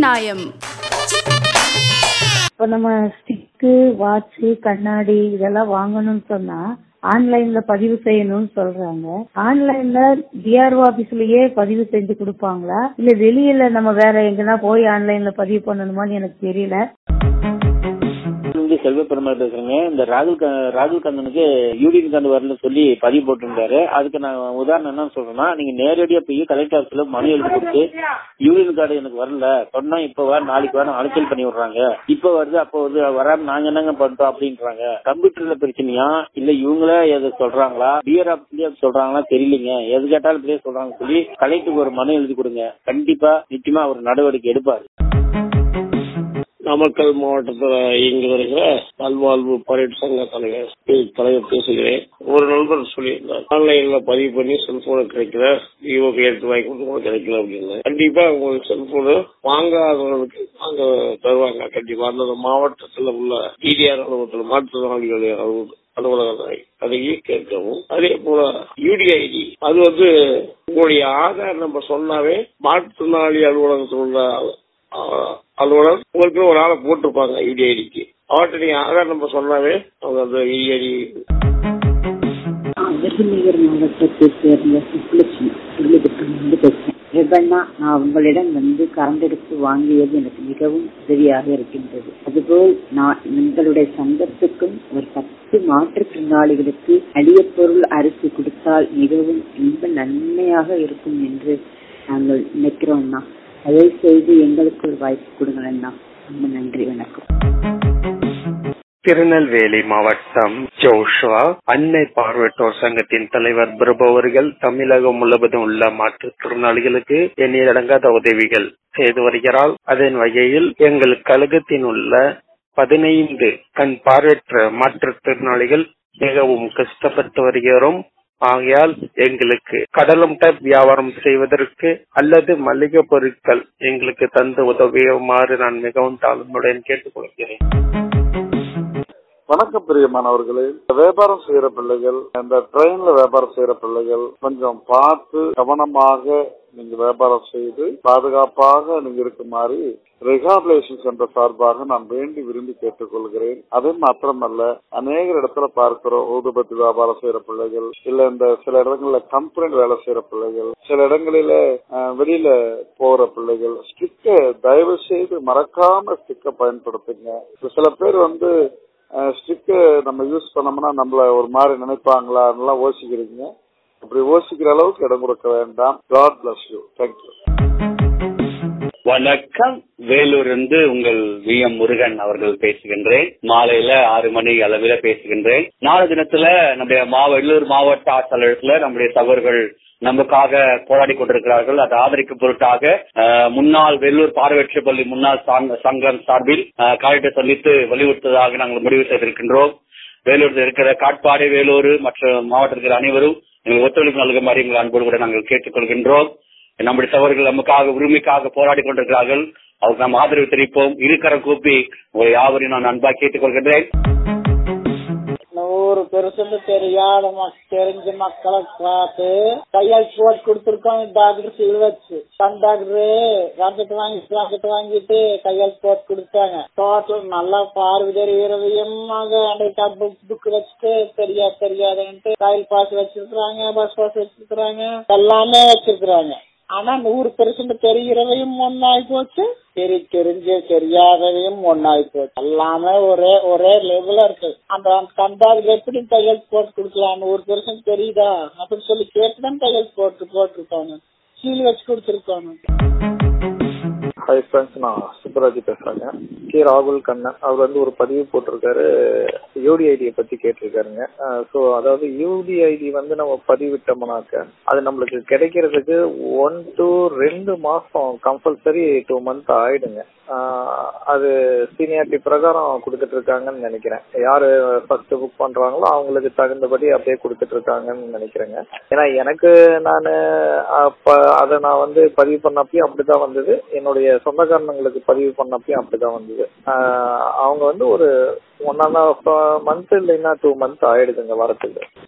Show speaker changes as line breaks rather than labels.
நியாயம்
இப்போ நம்ம ஸ்டிக்கு வாட்ச் கண்ணாடி இதெல்லாம் வாங்கணும்னு சொன்னா ஆன்லைன்ல பதிவு செய்யணும்னு சொல்றாங்க ஆன்லைன்ல டிஆர்ஓ ஆபீஸ்லயே பதிவு செஞ்சு கொடுப்பாங்களா இல்ல வெளியில நம்ம வேற எங்கன்னா போய் ஆன்லைன்ல பதிவு பண்ணணுமான்னு எனக்கு தெரியல
இருந்து செல்வ பெருமாள் பேசுறேங்க இந்த ராகுல் கா- ராகுல் கந்தனுக்கு யூனியன் கார்டு வரல சொல்லி பதிவு போட்டிருந்தாரு அதுக்கு நான் உதாரணம் என்ன சொல்றேன்னா நீங்க நேரடியா போய் கலெக்டர் ஆஃபீஸ்ல மனு எழுதி கொடுத்து யூனியன் கார்டு எனக்கு வரல சொன்னா இப்ப வர நாளைக்கு வர அலைச்சல் பண்ணி விடுறாங்க இப்ப வருது அப்ப வருது வராம நாங்க என்னங்க பண்றோம் அப்படின்றாங்க கம்ப்யூட்டர்ல பிரச்சனையா இல்ல இவங்களே எதை சொல்றாங்களா டிஆர் ஆஃபீஸ்லயே சொல்றாங்களா தெரியலீங்க எது கேட்டாலும் இப்படியே சொல்றாங்க சொல்லி கலெக்டருக்கு ஒரு மனு எழுதி கொடுங்க கண்டிப்பா நிச்சயமா அவர் நடவடிக்கை எடுப்பாரு
நாமக்கல் மாவட்டத்தில் இயங்கி வருகிற நல்வாழ்வு பரேட் சங்க தலைவர் பே- தலைவர் பேசுகிறேன் ஒரு நண்பர் சொல்லியிருந்தார் ஆன்லைன்ல பதிவு பண்ணி செல்போனை கிடைக்கல விவோ கையெழுத்து வாங்கி கொடுத்து கூட கிடைக்கல அப்படின்னு கண்டிப்பா உங்களுக்கு செல்போனு வாங்காதவர்களுக்கு வாங்க தருவாங்க கண்டிப்பா அந்த மாவட்டத்தில் உள்ள டிடிஆர் அலுவலகத்தில் மாற்றுத்திறனாளிகள் அலுவலகம் அலுவலகத்தை அதையே கேட்கவும் அதே போல யூடிஐடி அது வந்து உங்களுடைய ஆதார் நம்பர் சொன்னாவே மாற்றுத்திறனாளி அலுவலகத்தில் உள்ள ஆஹ் அலுவலர் உங்களுக்கு ஒரு ஆளை போட்டிருப்பாங்க இடிஐடிக்கு அவர்கிட்ட நீங்க ஆதார் நம்பர் சொன்னாவே அவங்க அந்த இடிஐடி
விருதுநகர் மாவட்டத்தை சேர்ந்த சுப்புலட்சுமி திருப்பதிலிருந்து பேசுறேன் ரெபண்ணா நான் உங்களிடம் வந்து கரண்ட் அடுப்பு வாங்கியது எனக்கு மிகவும் உதவியாக இருக்கின்றது அதுபோல் நான் எங்களுடைய சங்கத்துக்கும் ஒரு பத்து மாற்றுத்திறனாளிகளுக்கு அடிய பொருள் அரிசி கொடுத்தால் மிகவும் ரொம்ப நன்மையாக இருக்கும் என்று நாங்கள் நினைக்கிறோம்னா அதை செய்து எங்களுக்கு ஒரு வாய்ப்பு கொடுங்களேன்னா ரொம்ப நன்றி வணக்கம்
திருநெல்வேலி மாவட்டம் ஜோஷுவா அன்னை பார்வையற்றோர் சங்கத்தின் தலைவர் பிரபு அவர்கள் தமிழகம் முழுவதும் உள்ள மாற்றுத்திறனாளிகளுக்கு எண்ணிலடங்காத உதவிகள் செய்து வருகிறார் அதன் வகையில் எங்கள் கழகத்தின் உள்ள பதினைந்து கண் பார்வையற்ற மாற்றுத்திறனாளிகள் மிகவும் கஷ்டப்பட்டு வருகிறோம் ஆகையால் எங்களுக்கு கடலும் டப் வியாபாரம் செய்வதற்கு அல்லது மளிகை பொருட்கள் எங்களுக்கு தந்து உதவியுமாறு நான் மிகவும் தாழ்மையுடன் கேட்டுக்கொள்கிறேன்
வணக்கம் பிரியமானவர்களே இந்த வியாபாரம் செய்யற பிள்ளைகள் இந்த ட்ரெயின்ல வியாபாரம் செய்யற பிள்ளைகள் கொஞ்சம் பார்த்து கவனமாக நீங்க வியாபாரம் செய்து பாதுகாப்பாக நீங்க இருக்குமாறு ரெகாபிலேஷன் சென்டர் சார்பாக நான் வேண்டி விரும்பி கேட்டுக்கொள்கிறேன் அது மாத்திரமல்ல அநேக இடத்துல பார்க்கிறோம் ஊதுபத்தி வியாபாரம் செய்யற பிள்ளைகள் இல்ல இந்த சில இடங்கள்ல கம்பெனி வேலை செய்யற பிள்ளைகள் சில இடங்களில அஹ், வெளியில போற பிள்ளைகள் ஸ்டிக்க தயவு செய்து மறக்காம ஸ்டிக்க பயன்படுத்துங்க இப்ப சில பேர் வந்து ஸ்டிக்கு நம்ம யூஸ் பண்ணோம்னா நம்மள ஒரு மாதிரி நினைப்பாங்களா அதெல்லாம் யோசிக்கிறீங்க அப்படி யோசிக்கிற அளவுக்கு இடம் கொடுக்க வேண்டாம் காட் பிளஸ் யூ தேங்க்யூ
வணக்கம் வேலூர் இருந்து உங்கள் வி எம் முருகன் அவர்கள் பேசுகின்றேன் மாலையில ஆறு மணி அளவில் பேசுகின்றேன் நாலு தினத்துல நம்முடைய மாவ வெள்ளூர் மாவட்ட ஆட்சியாளர்ல நம்முடைய சகோதரர்கள் நமக்காக போராடி கொண்டிருக்கிறார்கள் அதை ஆதரிக்கும் பொருட்டாக அஹ், முன்னாள் வெள்ளூர் பார்வையற்ற பள்ளி முன்னாள் சாங்க- சங்கம் சார்பில் அஹ், கலெக்டர் சந்தித்து வலியுறுத்ததாக நாங்கள் முடிவு செய்திருக்கின்றோம் வேலூரில் இருக்கிற காட்பாடி வேலூர் மற்ற மாவட்டத்தில் அனைவரும் எங்கள் ஒத்துழைப்பு நல்குமாறு எங்கள் அன்போடு கூட நாங்கள் கேட்டுக்கொள்கின்றோம் நம்முடைய சகோதரர்கள் நமக்காக உரிமைக்காக போராடி கொண்டிருக்கிறார்கள் அவருக்கு நாம் ஆதரவு தெரிவிப்போம் இருக்கரம் கூப்பி உங்களை யாவரையும் நான் அன்பா கேட்டுக்கொள்கின்றேன்
நூறு பெருசுன்னு தெரியாத மக் தெரிஞ்ச மக்களை பார்த்து கையால் போட்டு கொடுத்துருக்கோம் டாக்டர் சீல் வச்சு கண் டாக்டரு ராக்கெட் வாங்கி ராக்கெட் வாங்கிட்டு கையால் போட்டு கொடுத்தாங்க டோட்டல் நல்லா பார்வை தெரிகிறதையுமாக அந்த புக் புக் வச்சுட்டு தெரியா தெரியாதுன்ட்டு ரயில் பாஸ் வச்சிருக்கிறாங்க பஸ் பாஸ் வச்சிருக்கிறாங்க எல்லாமே வச்சிருக்கிறாங்க ஆனா நூறு பெர்சன்ட் தெரிகிறவையும் ஒன்னாய் போச்சு தெரி தெரிஞ்ச தெரியாதவையும் ஒன்னாய் போச்சு எல்லாமே ஒரே ஒரே லெவலா இருக்கு அந்த கண்டாதுக்கு எப்படி கையெழுத்து போட்டு கொடுக்கலாம் நூறு பெர்சன்ட் தெரியுதா அப்படின்னு சொல்லி கேட்டுதான் கையெழுத்து போட்டு போட்டிருக்காங்க சீல் வச்சு கொடுத்துருக்காங்க
ஹாய் ஃப்ரெண்ட்ஸ் நான் சுப்பராஜ் பேசுறேங்க கே ராகுல் கண்ணன் அவர் வந்து ஒரு பதிவு போட்டிருக்காரு யூடிஐடியை பத்தி கேட்டிருக்காருங்க ஸோ அதாவது யூடிஐடி வந்து நம்ம பதிவிட்டோம்னாக்க அது நம்மளுக்கு கிடைக்கிறதுக்கு ஒன் டு ரெண்டு மாசம் கம்பல்சரி டூ மந்த் ஆயிடுங்க ஆஹ் அது சீனியாரிட்டி பிரகாரம் கொடுத்துட்டு இருக்காங்கன்னு நினைக்கிறேன் யாரு ஃபர்ஸ்ட் புக் பண்றாங்களோ அவங்களுக்கு தகுந்தபடி அப்படியே கொடுத்துட்டு இருக்காங்கன்னு நினைக்கிறேங்க ஏன்னா எனக்கு நான் அதை நான் வந்து பதிவு பண்ணப்பயும் அப்படிதான் வந்தது என்னுடைய சொந்தக்காரங்களுக்கு பதிவு பண்ணப்பயும் அப்படிதான் வந்தது ஆஹ் அவங்க வந்து ஒரு ஒன் அண்ட் ஹாஃப் மந்த் இல்லைன்னா டூ மந்த் ஆயிடுதுங்க வரத்துக்கு